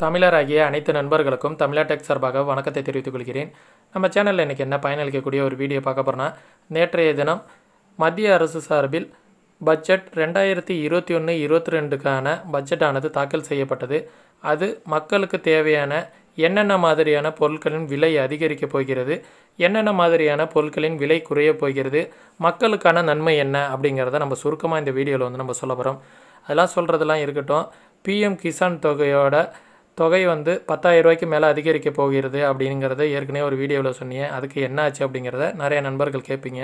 தமிழராகிய அனைத்து நண்பர்களுக்கும் தமிழா டெக் சார்பாக வணக்கத்தை தெரிவித்துக் கொள்கிறேன் நம்ம சேனலில் இன்றைக்கி என்ன பயனளிக்கக்கூடிய ஒரு வீடியோ பார்க்க போகிறோன்னா நேற்றைய தினம் மத்திய அரசு சார்பில் பட்ஜெட் ரெண்டாயிரத்தி இருபத்தி ஒன்று இருபத்தி ரெண்டுக்கான பட்ஜெட்டானது தாக்கல் செய்யப்பட்டது அது மக்களுக்கு தேவையான என்னென்ன மாதிரியான பொருட்களின் விலை அதிகரிக்கப் போகிறது என்னென்ன மாதிரியான பொருட்களின் விலை குறையப் போகிறது மக்களுக்கான நன்மை என்ன அப்படிங்கிறத நம்ம சுருக்கமாக இந்த வீடியோவில் வந்து நம்ம சொல்ல போகிறோம் அதெல்லாம் சொல்கிறதெல்லாம் இருக்கட்டும் பிஎம் கிசான் தொகையோட தொகை வந்து பத்தாயிரம் ரூபாய்க்கு மேலே அதிகரிக்க போகிறது அப்படிங்கிறத ஏற்கனவே ஒரு வீடியோவில் சொன்னீங்க அதுக்கு என்ன ஆச்சு அப்படிங்கிறத நிறைய நண்பர்கள் கேட்பீங்க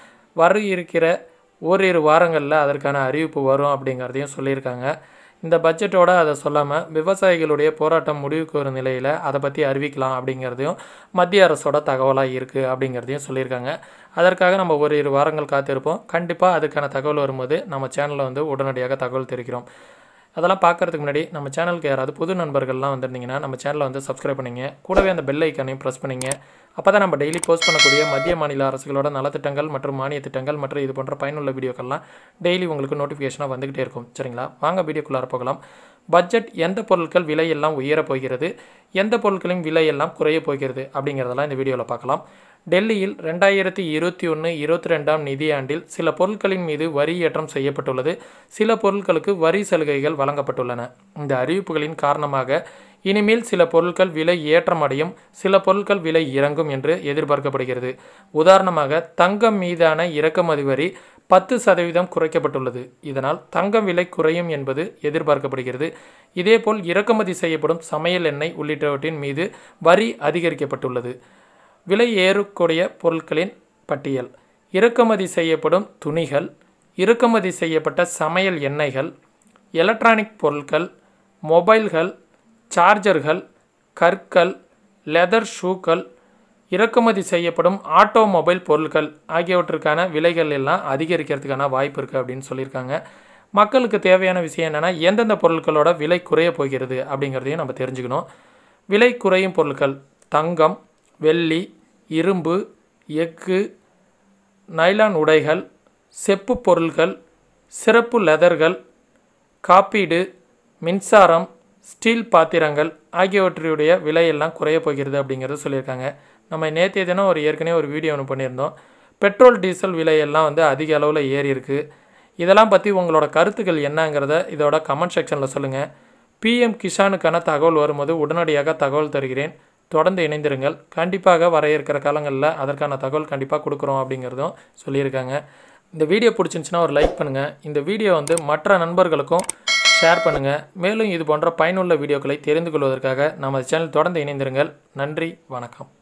வர இருக்கிற ஓரிரு வாரங்களில் அதற்கான அறிவிப்பு வரும் அப்படிங்கிறதையும் சொல்லியிருக்காங்க இந்த பட்ஜெட்டோட அதை சொல்லாமல் விவசாயிகளுடைய போராட்டம் முடிவுக்கு வரும் நிலையில் அதை பற்றி அறிவிக்கலாம் அப்படிங்கிறதையும் மத்திய அரசோட தகவலாக இருக்குது அப்படிங்கிறதையும் சொல்லியிருக்காங்க அதற்காக நம்ம ஒரு இரு வாரங்கள் காத்திருப்போம் கண்டிப்பாக அதுக்கான தகவல் வரும்போது நம்ம சேனலில் வந்து உடனடியாக தகவல் தெரிவிக்கிறோம் அதெல்லாம் பார்க்கறதுக்கு முன்னாடி நம்ம சேனலுக்கு யாராவது புது நண்பர்கள்லாம் வந்திருந்தீங்கன்னா நம்ம சேனலை வந்து சப்ஸ்கிரைப் பண்ணிங்க கூடவே அந்த பெல் ஐக்கானையும் ப்ரெஸ் பண்ணிங்க அப்போ தான் நம்ம டெய்லி போஸ்ட் பண்ணக்கூடிய மத்திய மாநில அரசுகளோட நலத்திட்டங்கள் மற்றும் மானிய திட்டங்கள் மற்றும் இது போன்ற பயனுள்ள வீடியோக்கள்லாம் டெய்லி உங்களுக்கு நோட்டிஃபிகேஷனாக வந்துக்கிட்டே இருக்கும் சரிங்களா வாங்க வீடியோக்குள்ளார போகலாம் பட்ஜெட் எந்த பொருட்கள் விலையெல்லாம் உயரப் போகிறது எந்த பொருட்களின் விலையெல்லாம் குறையப் போகிறது அப்படிங்கிறதெல்லாம் இந்த வீடியோவில் பார்க்கலாம் டெல்லியில் ரெண்டாயிரத்தி இருபத்தி ஒன்று இருபத்தி ரெண்டாம் நிதியாண்டில் சில பொருட்களின் மீது வரி ஏற்றம் செய்யப்பட்டுள்ளது சில பொருட்களுக்கு வரி சலுகைகள் வழங்கப்பட்டுள்ளன இந்த அறிவிப்புகளின் காரணமாக இனிமேல் சில பொருட்கள் விலை ஏற்றமடையும் சில பொருட்கள் விலை இறங்கும் என்று எதிர்பார்க்கப்படுகிறது உதாரணமாக தங்கம் மீதான இறக்குமதி வரி பத்து சதவீதம் குறைக்கப்பட்டுள்ளது இதனால் தங்கம் விலை குறையும் என்பது எதிர்பார்க்கப்படுகிறது இதேபோல் இறக்குமதி செய்யப்படும் சமையல் எண்ணெய் உள்ளிட்டவற்றின் மீது வரி அதிகரிக்கப்பட்டுள்ளது விலை ஏறக்கூடிய பொருட்களின் பட்டியல் இறக்குமதி செய்யப்படும் துணிகள் இறக்குமதி செய்யப்பட்ட சமையல் எண்ணெய்கள் எலக்ட்ரானிக் பொருட்கள் மொபைல்கள் சார்ஜர்கள் கற்கள் லெதர் ஷூக்கள் இறக்குமதி செய்யப்படும் ஆட்டோமொபைல் பொருட்கள் ஆகியவற்றுக்கான விலைகள் எல்லாம் அதிகரிக்கிறதுக்கான வாய்ப்பு இருக்குது அப்படின்னு சொல்லியிருக்காங்க மக்களுக்கு தேவையான விஷயம் என்னென்னா எந்தெந்த பொருட்களோட விலை குறைய போகிறது அப்படிங்கிறதையும் நம்ம தெரிஞ்சுக்கணும் விலை குறையும் பொருட்கள் தங்கம் வெள்ளி இரும்பு எஃகு நைலான் உடைகள் செப்பு பொருள்கள் சிறப்பு லெதர்கள் காப்பீடு மின்சாரம் ஸ்டீல் பாத்திரங்கள் ஆகியவற்றுடைய விலையெல்லாம் குறைய போகிறது அப்படிங்கிறத சொல்லியிருக்காங்க நம்ம நேற்றைய தினம் ஒரு ஏற்கனவே ஒரு வீடியோ ஒன்று பண்ணியிருந்தோம் பெட்ரோல் டீசல் விலையெல்லாம் வந்து அதிக அளவில் ஏறி இருக்குது இதெல்லாம் பற்றி உங்களோட கருத்துக்கள் என்னங்கிறத இதோட கமெண்ட் செக்ஷனில் சொல்லுங்கள் பிஎம் கிஷானுக்கான தகவல் வரும்போது உடனடியாக தகவல் தருகிறேன் தொடர்ந்து இணைந்திருங்கள் கண்டிப்பாக வர இருக்கிற காலங்களில் அதற்கான தகவல் கண்டிப்பாக கொடுக்குறோம் அப்படிங்கிறதும் சொல்லியிருக்காங்க இந்த வீடியோ பிடிச்சிருந்துச்சின்னா ஒரு லைக் பண்ணுங்கள் இந்த வீடியோ வந்து மற்ற நண்பர்களுக்கும் ஷேர் பண்ணுங்கள் மேலும் இது போன்ற பயனுள்ள வீடியோக்களை தெரிந்து கொள்வதற்காக நமது சேனல் தொடர்ந்து இணைந்திருங்கள் நன்றி வணக்கம்